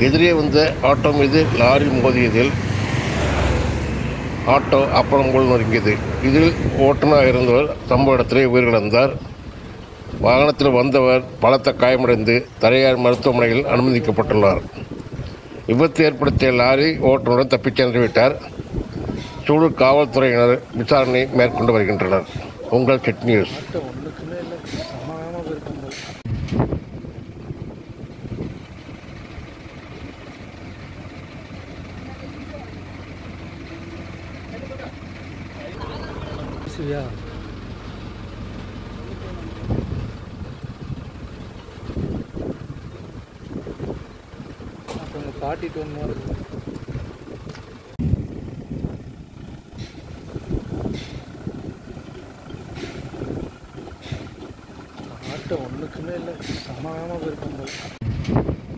எதிரே வந்த ஆட்டோ மீது லாரி மோதியதில் ஆட்டோ அப்புறம் போல் நொறுங்கியது இதில் ஓட்டுநராக இருந்தவர் சம்பவ இடத்திலே உயிரிழந்தார் வாகனத்தில் வந்தவர் பலத்த காயமடைந்து தரையார் மருத்துவமனையில் அனுமதிக்கப்பட்டுள்ளார் விபத்து ஏற்படுத்திய லாரி ஓட்டுநருடன் தப்பிச் சென்று விட்டார் சூலூர் காவல்துறையினர் விசாரணை மேற்கொண்டு வருகின்றனர் உங்கள் செட் நியூஸ் ஆட்டோ ஒன்றுக்குமே இல்லை சமாதானமாக போயிருக்கும் போல சரியா அப்போ உங்கள் பாட்டிட்டு ஒன்று வருது ஆட்டோ ஒன்றுக்குமே இல்லை சமாதானமாக போயிருக்கும் போல